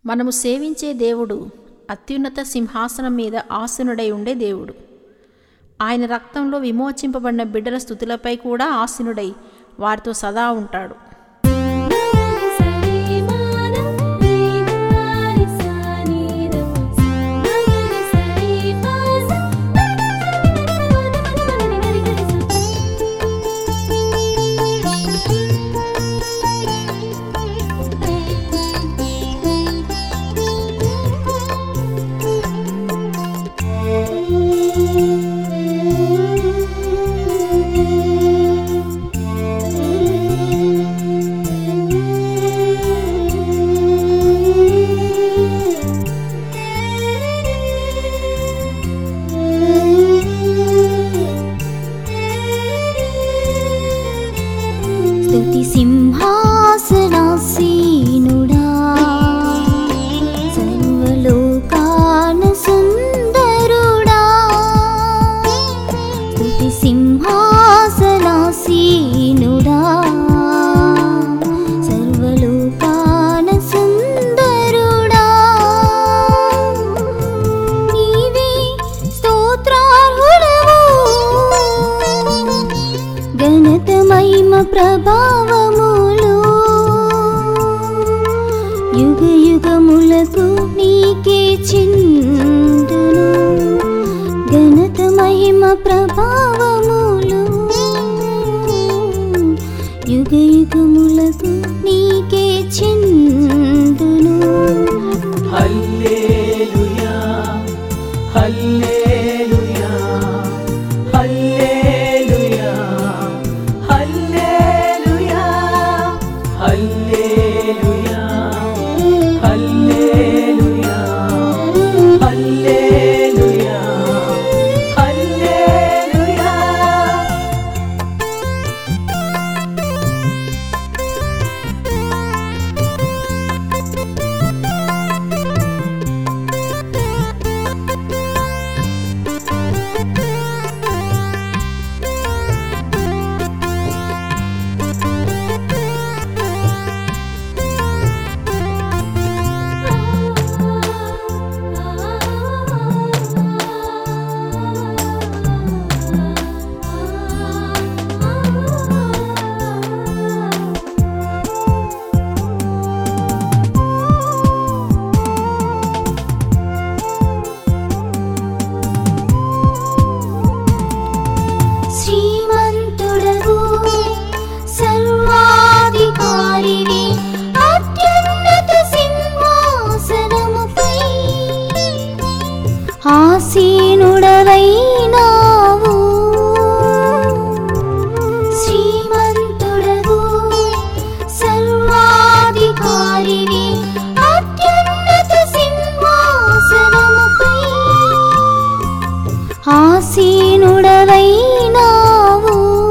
మనము సేవించే దేవుడు అత్యున్నత సింహాసనం మీద ఆసీనుడై ఉండే దేవుడు ఆయన రక్తంలో విమోచింపబడిన బిడ్డల స్థుతులపై కూడా ఆసీనుడై వారితో సదా ఉంటాడు స్తుతి సింహాసనాసీనుడా సర్వలోకాన సుందరుడా స్తుతి సింహాసనాసీనుడా సర్వలోకాన సుందరుడా నీవే స్తోత్రార్హుడవు ఘనత మహిమ ప్రభావములు యుగ యుగములకు నీకే చిందును ఘనత మహిమ ప్రభావములు యుగ యుగములకు నీకే చిందును హల్లెలూయా హల్లెలూయా హల్లెలూయా హల్లెలూయా హల్లెలూయా హల్లెలూయా హల్లెలూయా హల్లెలూయా శ్రీమంతుడవు సర్వాధికారివి అత్యున్నత సింహాసనముపై ఆసీనుడవైనావు శ్రీమంతుడవు సర్వాధికారివి అత్యున్నత సింహాసనముపై ఆసీనుడవైనావు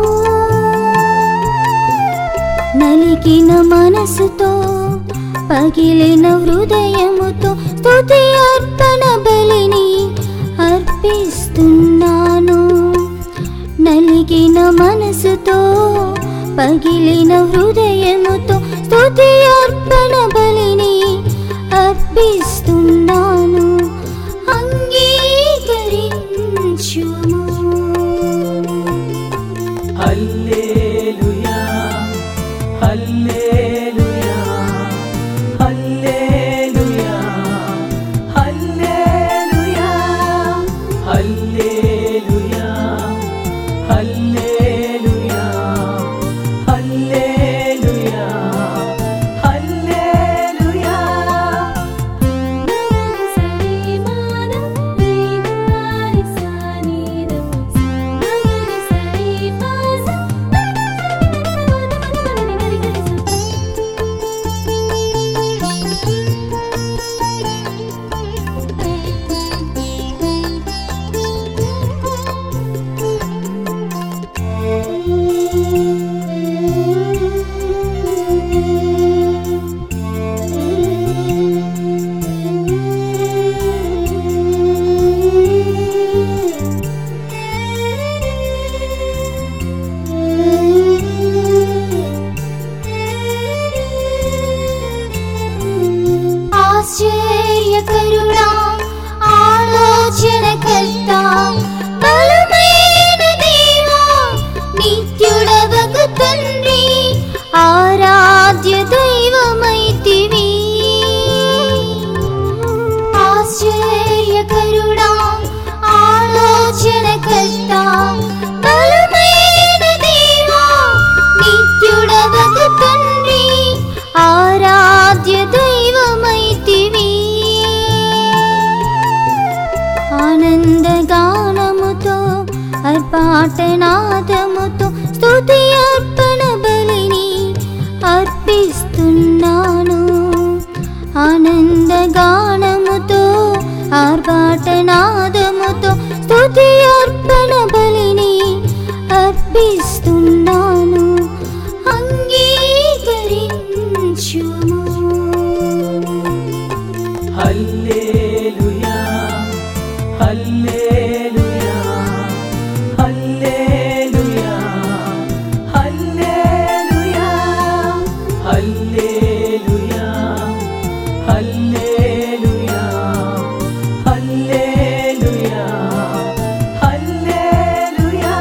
నలిగిన మనసుతో పగిలిన హృదయముతో స్తుతి అర్పణ బలిని అర్పిస్తున్నాను నలిగిన మనసుతో పగిలిన హృదయముతో స్తుతి అర్పణ బలిని అర్పిస్తున్నాను అంగీకరించుము హల్లెలూయా హల్లెలూయా హల్లెలూయా హల్లెలూయా హల్లెలూయా హల్లెలూయా హల్లెలూయా హల్లెలూయా ఆశ్చర్యకరుడా ఆలోచనకర్త బలమైన దేవా నిత్యుడవగు తండ్రి ఆరాధ్య దైవమైతివి ఆశ్చర్యకరుడా ఆలోచనకర్త బలమైన దేవా నిత్యుడవగు తండ్రి ఆరాధ్య దైవమైతివి ఆనందగానముతో అర్పాటనాదముతో స్తుతి అర్పణ బలిని అర్పిస్తున్నాను ఆనందగానముతో ఆర్భాటనాదముతో స్తుతి అర్పణ బలిని అర్పిస్తున్నాను అంగీకరించుము హల్లెలూయా హల్లెలూయా హల్లెలూయా హల్లెలూయా హల్లెలూయా హల్లెలూయా హల్లెలూయా హల్లెలూయా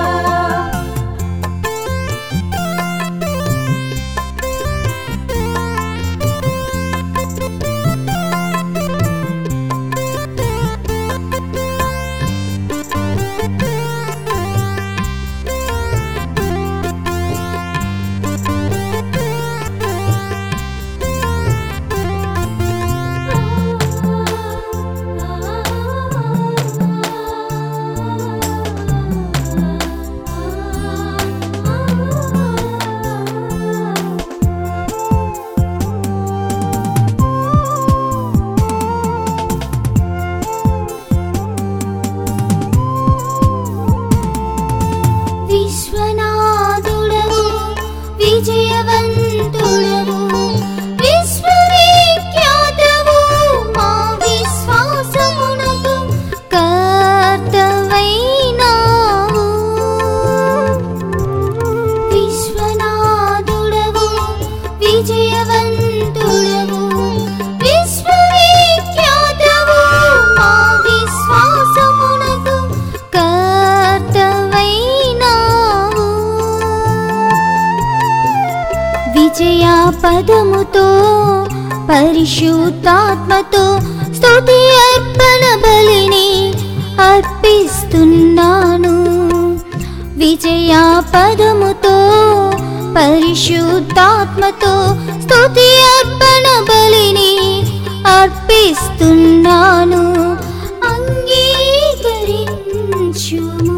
విశ్వనాథుడవు విజయవంతుడవు విశ్వవిఖ్యాతవు మా విశ్వాసమునకు కర్తవైనావు విశ్వనాథుడవు విజయవంతుడవు విశ్వవిఖ్యాతవు మా విశ్వాసమునకు కర్తవైనావు విజయ పదముతో పరిశుద్ధాత్మతో స్తుతి అర్పణ బలిని అర్పిస్తున్నాను విజయ పదముతో పరిశుద్ధాత్మతో స్తుతి అర్పణ బలిని అర్పిస్తున్నాను అంగీకరించుము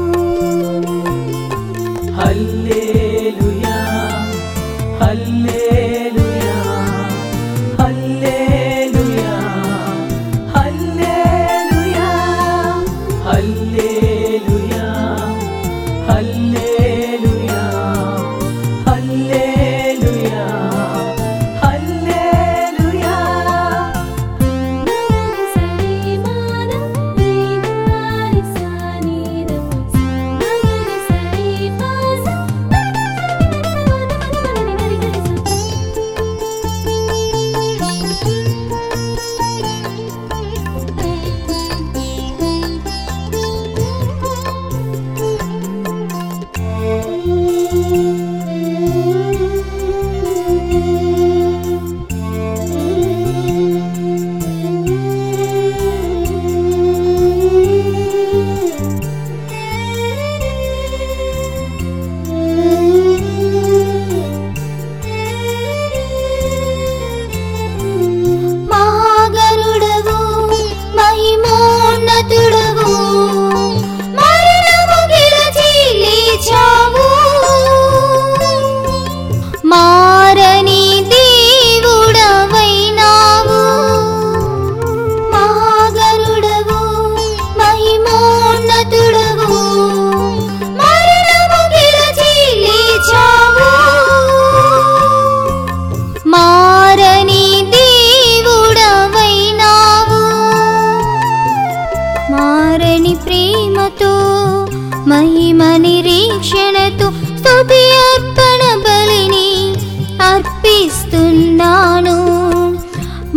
హల్లెలూయా హల్లెలూయా హల్లెలూయా హల్లెలూయా హల్లెలూయా హల్లెలూయా హల్లెలూయా హల్లెలూయా సరి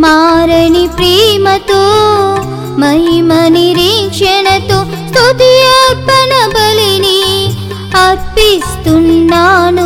మారని ప్రేమతో మహిమ నిరీక్షణతో స్తుతి అర్పణ బలిని అర్పిస్తున్నాను